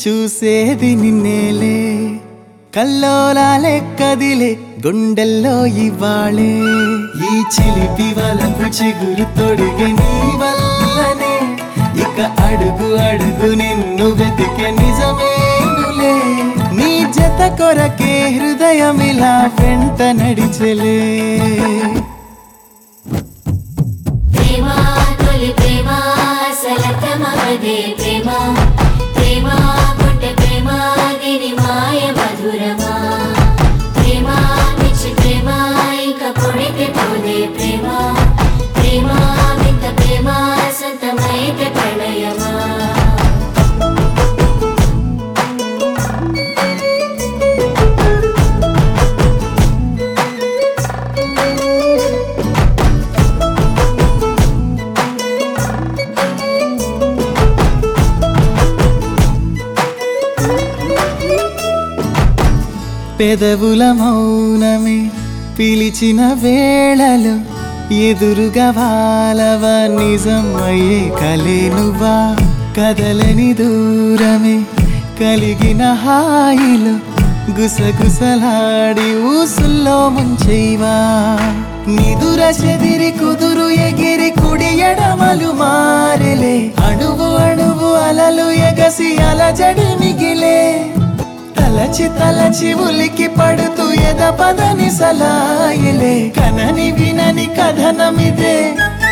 చూసేది నిన్నేలే కల్లోలాలే కదిలే గుండెల్లో ఇవాళే ఈ చిలిపి వలకు చిగురు తొడిగే నీ వల్లనే ఇక అడుగు అడుగు నిన్ను వెతికే నిజమేనులే నీ జత కొరకే హృదయం ఇలా వెంట నడిచెలే ప్రేమ తొలి ప్రేమ సలతమదే ప్రేమ ప్రేమ పుట్ట ప్రేమ దీని మాయ మధురమా ప్రేమ పిచ్చి ప్రేమ ఇంకా పొడితే పోదే ప్రేమ ప్రేమ వింత ప్రేమ సొంతమైతే ప్రణయమా పెదవుల మౌనమే పిలిచిన వేళలో ఎదురుగా వాలవ నిజమయ్యే కలేనువా కదలని దూరమే కలిగిన హాయిలో గుసగుసలాడి ఊసుల్లో ముంచేవా నిదుర చెదిరి కుదురు ఎగిరి కుడి ఎడమలు మారెలే అణువు అణువు అలలు ఎగసి అలజడి మిగిలే తలచి తలచి ఉలికి పడుతూ ఎద పదని సలాయిలే కనని వినని కథనమిదే